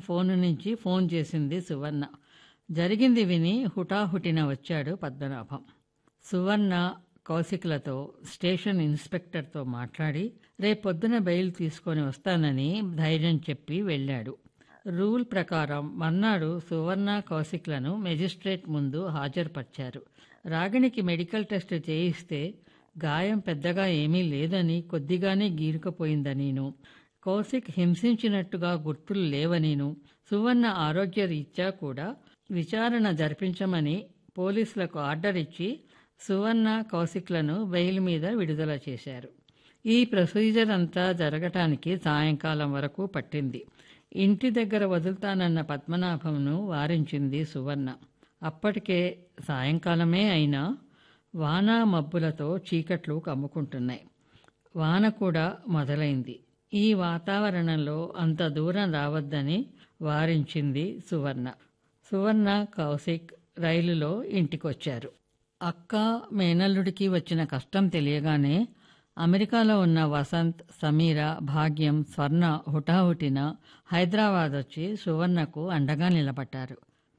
phone నుంచి phone చేసింది సువర్ణ జరిగింది విని హుటాహుటిన వచ్చాడు పద్మనాభం సువర్ణ కౌశికులతో స్టేషన్ ఇన్స్పెక్టర్తో మాట్లాడి రేపొద్దున బెయిల్ తీసుకొని వస్తానని ధైర్యం చెప్పి వెళ్ళాడు రూల్ ప్రకారం మర్నాడు సువర్ణ కౌశిక్లను మెజిస్ట్రేట్ ముందు హాజరుపరిచారు రాగిణికి మెడికల్ టెస్ట్ చేయిస్తే గాయం పెద్దగా ఏమీ లేదని కొద్దిగానే గీరుకుపోయిందనీను కౌశిక్ హింసించినట్టుగా గుర్తులు లేవనీను సువర్ణ ఆరోగ్య రీత్యా కూడా విచారణ జరిపించమని పోలీసులకు ఆర్డర్ ఇచ్చి సువర్ణ కౌశిక్లను బెయిల్ మీద విడుదల చేశారు ఈ ప్రొసీజర్ అంతా జరగటానికి సాయంకాలం వరకు పట్టింది ఇంటి దగ్గర వదులుతానన్న పద్మనాభంను వారించింది సువర్ణ అప్పటికే సాయంకాలమే అయినా వాన మబ్బులతో చీకట్లు కమ్ముకుంటున్నాయి వాన కూడా మొదలైంది ఈ వాతావరణంలో అంత దూరం రావద్దని వారించింది సువర్ణ సువర్ణ కౌశిక్ రైలులో ఇంటికొచ్చారు అక్క మేనల్లుడికి వచ్చిన కష్టం తెలియగానే అమెరికాలో ఉన్న వసంత్ సమీర భాగ్యం స్వర్ణ హుటాహుటిన హైదరాబాద్ వచ్చి సువర్ణకు అండగా నిలబడ్డారు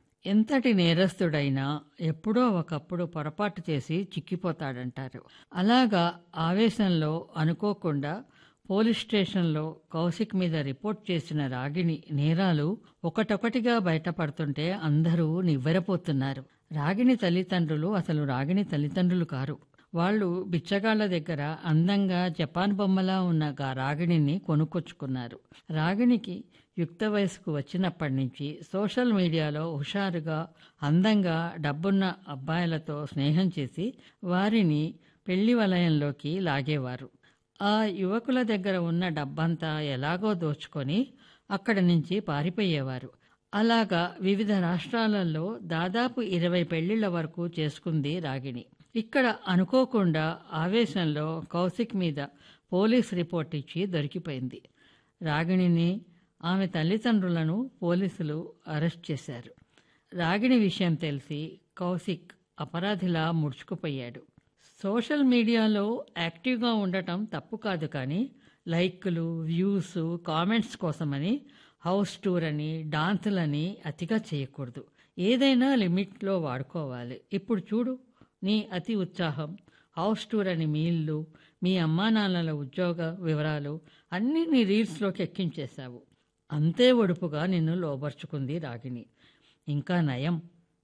ఎంతటి నేరస్తుడైనా ఎప్పుడో ఒకప్పుడు పొరపాటు చేసి చిక్కిపోతాడంటారు అలాగా ఆవేశంలో అనుకోకుండా పోలీస్ స్టేషన్లో కౌశిక్ మీద రిపోర్ట్ చేసిన రాగిణి నేరాలు ఒకటొకటిగా బయటపడుతుంటే అందరూ నివ్వెరపోతున్నారు రాగిణి తల్లిదండ్రులు అసలు రాగిణి తల్లిదండ్రులు కారు వాళ్ళు బిచ్చగాళ్ల దగ్గర అందంగా జపాన్ బొమ్మలా ఉన్న గా రాగిణిని కొనుక్కొచ్చుకున్నారు రాగిణికి యుక్త వయసుకు వచ్చినప్పటి నుంచి సోషల్ మీడియాలో హుషారుగా అందంగా డబ్బున్న అబ్బాయిలతో స్నేహం చేసి వారిని పెళ్లి వలయంలోకి లాగేవారు ఆ యువకుల దగ్గర ఉన్న డబ్బంతా ఎలాగో దోచుకొని అక్కడి నుంచి పారిపోయేవారు అలాగా వివిధ రాష్ట్రాలలో దాదాపు ఇరవై పెళ్లిళ్ల వరకు చేసుకుంది రాగిణి ఇక్కడ అనుకోకుండా ఆవేశంలో కౌశిక్ మీద పోలీస్ రిపోర్ట్ ఇచ్చి దొరికిపోయింది రాగిణిని ఆమె తల్లిదండ్రులను పోలీసులు అరెస్ట్ చేశారు రాగిణి విషయం తెలిసి కౌశిక్ అపరాధిలా ముడుచుకుపోయాడు సోషల్ మీడియాలో యాక్టివ్గా ఉండటం తప్పు కాదు కానీ లైక్లు వ్యూస్ కామెంట్స్ కోసమని హౌస్ టూర్ అని డాన్సులని అతిగా చేయకూడదు ఏదైనా లిమిట్లో వాడుకోవాలి ఇప్పుడు చూడు నీ అతి ఉత్సాహం హౌస్ టూర్ అని మీ ఇల్లు మీ అమ్మా నాన్నల ఉద్యోగ వివరాలు అన్నీ నీ రీల్స్లోకి ఎక్కించేశావు అంతే ఒడుపుగా నిన్ను లోబర్చుకుంది రాగిణి ఇంకా నయం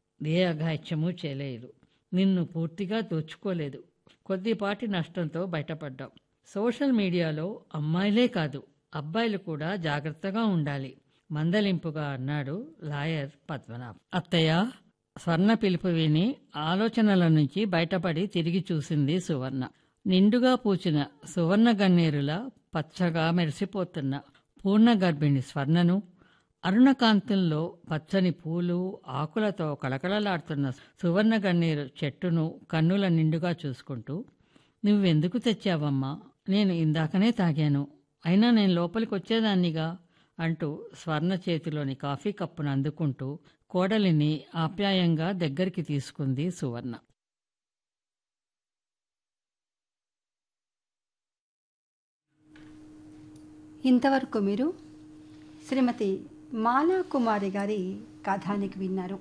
ఏ అఘాయిత్యమూ చేయలేదు నిన్ను పూర్తిగా దోచుకోలేదు కొద్దిపాటి నష్టంతో బయటపడ్డాం సోషల్ మీడియాలో అమ్మాయిలే కాదు అబ్బాయిలు కూడా జాగ్రత్తగా ఉండాలి మందలింపుగా అన్నాడు లాయర్ పద్మనాభ్ అత్తయ్య స్వర్ణ పిలుపు విని ఆలోచనల నుంచి బయటపడి తిరిగి చూసింది సువర్ణ నిండుగా పూచిన సువర్ణ గన్నేరులా పచ్చగా మెరిసిపోతున్న పూర్ణ గర్భిణి స్వర్ణను అరుణకాంతుల్లో పచ్చని పూలు ఆకులతో కళకళలాడుతున్న సువర్ణ గన్నేరు చెట్టును కన్నుల నిండుగా చూసుకుంటూ నువ్వెందుకు తెచ్చావమ్మా నేను ఇందాకనే తాగాను అయినా నేను లోపలికి వచ్చేదాన్నిగా అంటూ స్వర్ణ చేతిలోని కాఫీ కప్పును అందుకుంటూ కోడలిని ఆప్యాయంగా దగ్గరికి తీసుకుంది సువర్ణ ఇంతవరకు మీరు శ్రీమతి మాలా కుమారి గారి కథానికి విన్నారు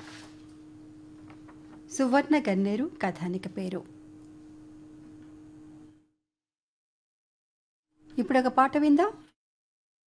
సువర్ణ గన్నేరు కథానిక పేరు ఇప్పుడు ఒక పాట విందాం